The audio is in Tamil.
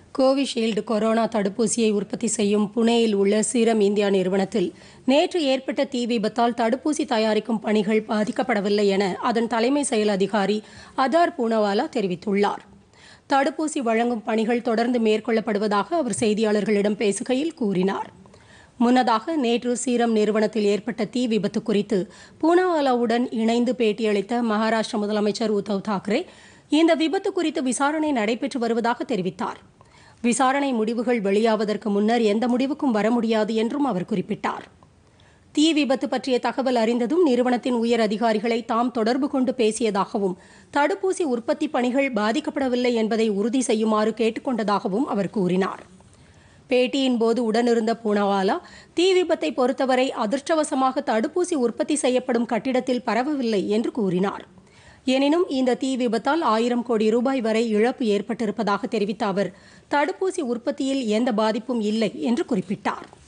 கோவிஷீல்டு கொரோனா தடுப்பூசியை உற்பத்தி செய்யும் புனேயில் உள்ள சீரம் இந்தியா நிறுவனத்தில் நேற்று ஏற்பட்ட தீ விபத்தால் தடுப்பூசி தயாரிக்கும் பணிகள் பாதிக்கப்படவில்லை என அதன் தலைமை செயல் அதிகாரி அதார் பூனவாலா தெரிவித்துள்ளார் தடுப்பூசி வழங்கும் பணிகள் தொடர்ந்து மேற்கொள்ளப்படுவதாக அவர் செய்தியாளர்களிடம் பேசுகையில் கூறினார் முன்னதாக நேற்று சீரம் நிறுவனத்தில் ஏற்பட்ட தீ விபத்து குறித்து பூனாவாலாவுடன் இணைந்து பேட்டியளித்த மகாராஷ்டிர முதலமைச்சர் உத்தவ் தாக்கரே இந்த விபத்து குறித்து விசாரணை நடைபெற்று வருவதாக தெரிவித்தார் விசாரணை முடிவுகள் வெளியாவதற்கு முன்னர் எந்த முடிவுக்கும் வர முடியாது என்றும் அவர் குறிப்பிட்டார் தீ விபத்து பற்றிய தகவல் அறிந்ததும் நிறுவனத்தின் உயர் அதிகாரிகளை தாம் தொடர்பு கொண்டு பேசியதாகவும் தடுப்பூசி உற்பத்தி பணிகள் பாதிக்கப்படவில்லை என்பதை உறுதி செய்யுமாறு கேட்டுக்கொண்டதாகவும் அவர் கூறினார் பேட்டியின் போது உடனிருந்த பூனவாலா தீ விபத்தை பொறுத்தவரை அதிர்ஷ்டவசமாக தடுப்பூசி உற்பத்தி செய்யப்படும் கட்டிடத்தில் பரவவில்லை என்று கூறினார் எனினும் இந்த தீ விபத்தால் ஆயிரம் கோடி ரூபாய் வரை இழப்பு ஏற்பட்டிருப்பதாக தெரிவித்த அவர் தடுப்பூசி உற்பத்தியில் எந்த பாதிப்பும் இல்லை என்று குறிப்பிட்டார்